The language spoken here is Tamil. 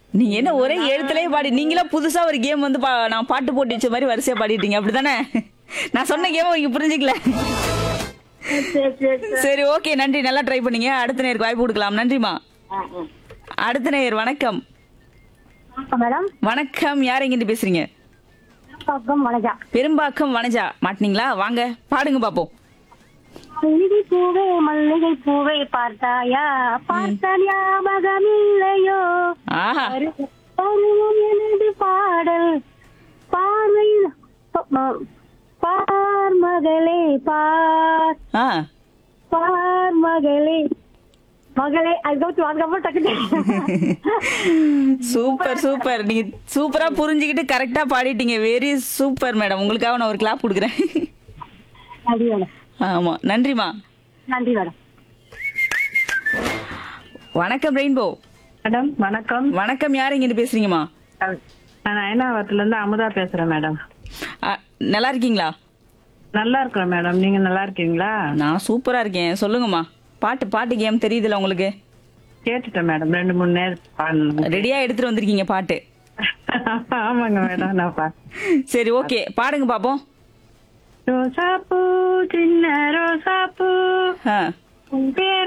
நீங்க என்ன ஒரே எழுத்துலயே பாடி நீங்களா புதுசா ஒரு கேம் வந்து பா- நான் பாட்டு போட்டு வச்ச மாதிரி வரிசையா பாடிட்டீங்க அப்படிதானே நான் சொன்ன கேம் நீங்க புரிஞ்சுக்கல சரி சரி சரி ஓகே நன்றி நல்லா ட்ரை பண்ணீங்க அடுத்த நேருக்கு வாய்ப்பு கொடுக்கலாம் நன்றிமா ஆ, ஆ. அடுத்த நேயர் வணக்கம் மேடம் வணக்கம் யார் எங்கிட்டு பேசுறீங்க பக்கம் வணக்கா பெரும்பாக்கம் வனஜா மாட்டினீங்களா வாங்க பாடுங்க பாப்போம் மல்லிகை பூவே மல்லிகை பூவே பார்த்தாயா பார்த்த ஞாபகம் இல்லையோ ஆஹா பருவம் எனது பாடல் பார்வை ப- பார் மகளே பார் ஆ பார் மகளே மகளே அதுக்கப்புறம் அதுக்கப்புறம் டக்கு சூப்பர் சூப்பர் நீங்க சூப்பரா புரிஞ்சுக்கிட்டு கரெக்டா பாடிட்டீங்க வெரி சூப்பர் மேடம் உங்களுக்காக நான் ஒரு கிளாப் கொடுக்குறேன் நன்றி மேடம் ஆமா நன்றிமா நன்றி மேடம் வணக்கம் ரெயின்போ மேடம் வணக்கம் வணக்கம் யார் எங்கிட்டு பேசுறீங்கம்மா நான் அயனாவரத்துல இருந்து அமுதா பேசுறேன் மேடம் ஆ, நல்லா இருக்கீங்களா நல்லா இருக்கிறேன் மேடம் நீங்க நல்லா இருக்கீங்களா நான் சூப்பரா இருக்கேன் சொல்லுங்கம்மா பாட்டு பாட்டு கேம் தெரியுதுல உங்களுக்கு கேட்டுட்டேன் மேடம் ரெண்டு மூணு நேரம் பாடணும் ரெடியா எடுத்துட்டு வந்திருக்கீங்க பாட்டு ஆமாங்க மேடம் நான் பா சரி ஓகே பாடுங்க பாப்போம் ரோசாப்பூ சின்ன ரோசாப்பூ ஆ உன் பேர்